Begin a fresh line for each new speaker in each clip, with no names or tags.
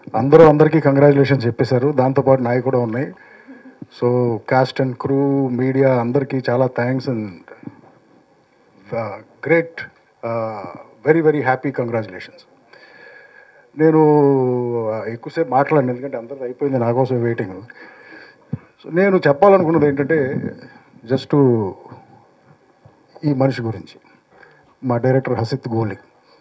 అందరూ అందరికీ కంగ్రాచులేషన్స్ చెప్పేశారు దాంతోపాటు నాయి కూడా ఉన్నాయి so cast and crew media అందరికీ చాలా thanks and great very very happy congratulations నేను uh, ఎక్కువసేపు మాట్లాడను ఎందుకంటే అందరిది అయిపోయింది నా కోసం వెయిటింగ్ సో నేను చెప్పాలనుకున్నది ఏంటంటే జస్ట్ ఈ మనిషి గురించి మా డైరెక్టర్ హసిత్ గోలి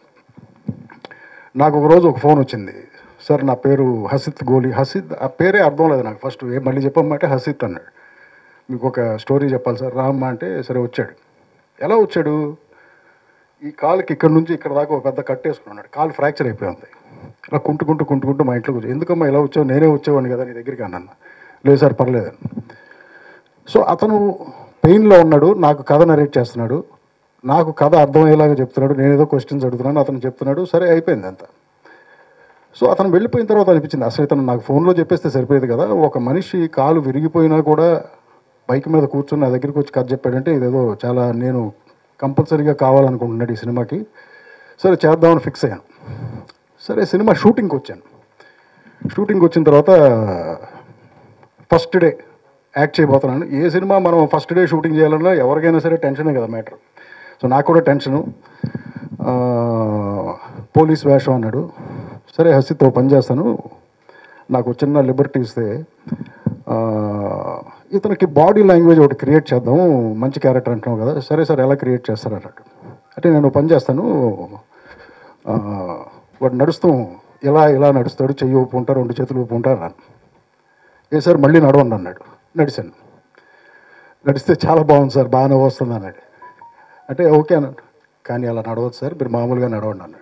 నాకు ఒక రోజు ఒక ఫోన్ వచ్చింది సార్ నా పేరు హసిత్ గోలి హసిత్ ఆ పేరే అర్థం లేదు నాకు ఫస్ట్ ఏ మళ్ళీ చెప్పమంటే హసిత్ అన్నాడు మీకు ఒక స్టోరీ చెప్పాలి సార్ రామ్మా అంటే సరే వచ్చాడు ఎలా వచ్చాడు ఈ కాలుకి ఇక్కడ నుంచి ఇక్కడ దాకా ఒక పెద్ద కట్టేసుకున్నాడు కాలు ఫ్రాక్చర్ అయిపోయింది అలా కుంటుకుంటూ కుంటుకుంటూ మా ఇంట్లో కూర్చో ఎందుకమ్మా ఇలా వచ్చావు నేనే వచ్చేవాడిని కదా నీ దగ్గరికి అన్నాను లేదు సార్ పర్లేదు సో అతను పెయిన్లో ఉన్నాడు నాకు కథ నరేట్ చేస్తున్నాడు నాకు కథ అర్థమయ్యేలాగా చెప్తున్నాడు నేను ఏదో క్వశ్చన్స్ అడుగుతున్నాను అతను చెప్తున్నాడు సరే అయిపోయింది అంతా సో అతను వెళ్ళిపోయిన తర్వాత అనిపించింది అసలు ఇతను నాకు ఫోన్లో చెప్పేస్తే సరిపోయేది కదా ఒక మనిషి కాలు విరిగిపోయినా కూడా బైక్ మీద కూర్చొని నా దగ్గరికి వచ్చి కథ చెప్పాడంటే ఇదేదో చాలా నేను కంపల్సరీగా కావాలనుకుంటున్నాడు ఈ సినిమాకి సరే చేద్దామని ఫిక్స్ అయ్యాను సరే సినిమా షూటింగ్కి వచ్చాను షూటింగ్కి వచ్చిన తర్వాత ఫస్ట్ డే యాక్ట్ చేయబోతున్నాను ఏ సినిమా మనం ఫస్ట్ డే షూటింగ్ చేయాలన్నా ఎవరికైనా సరే టెన్షనే కదా మ్యాటర్ సో నాకు కూడా టెన్షను ఆ, పోలీస్ వేషం అన్నాడు సరే హసితో పని చేస్తాను నాకు చిన్న లిబర్టీ ఇస్తే ఆ, ఇతనికి బాడీ లాంగ్వేజ్ ఒకటి క్రియేట్ చేద్దాం మంచి క్యారెక్టర్ అంటున్నావు కదా సరే సరే ఎలా క్రియేట్ చేస్తారు అన్నాడు అంటే నేను పని చేస్తాను ఆ, వాడు నడుస్తూ ఇలా ఇలా నడుస్తాడు చెయ్యి ఊపు ఉంటా రెండు చేతులు ఊపు ఉంటా అన్నాను ఏ సార్ మళ్ళీ నడవండి అన్నాడు నడిచాను నడిస్తే చాలా బాగుంది సార్ బాగానే వస్తుంది అన్నాడు అంటే ఓకే అన్నాడు కానీ అలా నడవద్దు సార్ మీరు మామూలుగా నడవండి అన్నాడు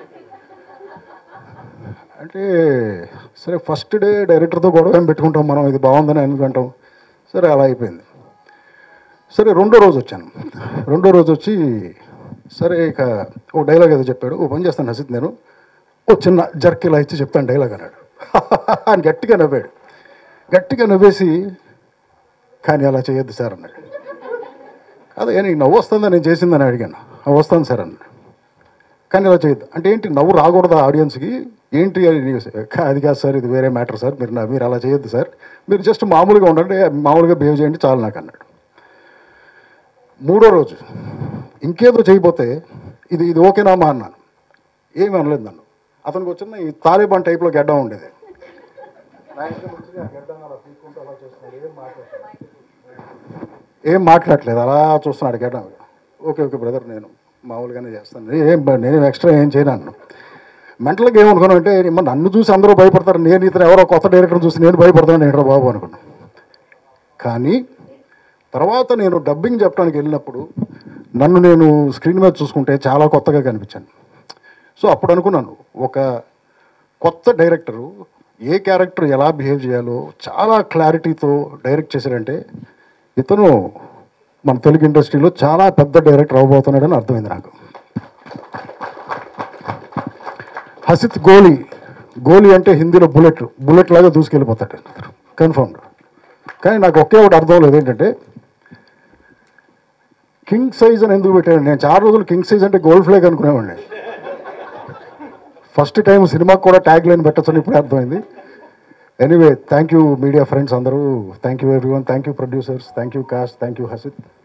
అంటే సరే ఫస్ట్ డే డైరెక్టర్తో గొడవ ఏం పెట్టుకుంటాం మనం ఇది బాగుందని అనుకుంటాం సరే అలా అయిపోయింది సరే రెండో రోజు వచ్చాను రెండో రోజు వచ్చి సరే ఇక ఓ డైలాగ్ ఏదో చెప్పాడు ఓ పని చేస్తాను హసిత్ నేను ఓ చిన్న జర్క్ ఇలా ఇచ్చి చెప్తాను డైలాగ్ అన్నాడు అని గట్టిగా నవ్వాడు గట్టిగా నవ్వేసి కానీ అలా చేయొద్దు సార్ అన్నాడు అదే నీకు నవ్వు వస్తుందా నేను చేసిందని అడిగాను "ఆ, వస్తాను సార్ అన్నాడు కానీ అలా చేయొద్దు అంటే ఏంటి నవ్వు రాకూడదు ఆడియన్స్కి ఏంటి అని నీ- "కా- అది కాదు సార్ ఇది వేరే మ్యాటర్ సార్ మీరు నా- మీరు అలా చేయొద్దు సార్ మీరు జస్ట్ మామూలుగా ఉండండి మామూలుగా బిహేవ్ చేయండి చాలు నాకు అన్నాడు మూడో రోజు ఇంకేదో చేయబోతే ఇది ఇది ఓకేనామా అన్నాను ఏమీ అనలేదు నన్ను అతనికి వచ్చిన ఈ తాలిబాన్ టైప్లో గడ్డం ఉండేది నా ఇంట్లో వచ్చి ఆ గడ్డం అలా పీక్కుంటూ అలా చూస్తున్నాడు ఏం మాట్లాడలేదు ఏం మాట్లాడలేదు అలా చూస్తున్నాడు గడ్డం ఓకే ఓకే బ్రదర్ నేను మామూలుగానే చేస్తాను ఏం బ- నేను ఎక్స్ట్రా ఏం చేయను అన్నాను మెంటల్గా ఏమనుకున్నాను అంటే మరి నన్ను చూసి అందరూ భయపడతారు నేను ఇతను ఎవరో కొత్త డైరెక్టర్ చూసి నేను భయపడతాను ఏంట్రా బాబు అనుకున్నాను కానీ తర్వాత నేను డబ్బింగ్ చెప్పడానికి వెళ్ళినప్పుడు నన్ను నేను స్క్రీన్ మీద చూసుకుంటే చాలా కొత్తగా కనిపించాను సో అప్పుడు అనుకున్నాను ఒక కొత్త డైరెక్టరు ఏ క్యారెక్టర్ ఎలా బిహేవ్ చేయాలో చాలా క్లారిటీతో డైరెక్ట్ చేశాడంటే ఇతను మన తెలుగు ఇండస్ట్రీలో చాలా పెద్ద డైరెక్టర్ అవబోతున్నాడని అర్థమైంది నాకు హసిత్ గోలీ గోలీ అంటే హిందీలో బుల్లెట్ బుల్లెట్ లాగా దూసుకెళ్ళిపోతాడు కన్ఫర్మ్డ్ కానీ నాకు ఒకే ఒకటి అర్థం లేదు ఏంటంటే కింగ్ సైజ్ అని ఎందుకు పెట్టాడు నేను చాలా రోజులు కింగ్ సైజ్ అంటే గోల్డ్ ఫ్లేగ్ అనుకునేవాడిని ఫస్ట్ టైం సినిమాకి కూడా ట్యాగ్ లైన్ పెట్టచ్చని ఇప్పుడే అర్థమైంది anyway thank you media friends అందరూ thank you everyone thank you producers thank you cast thank you Hasith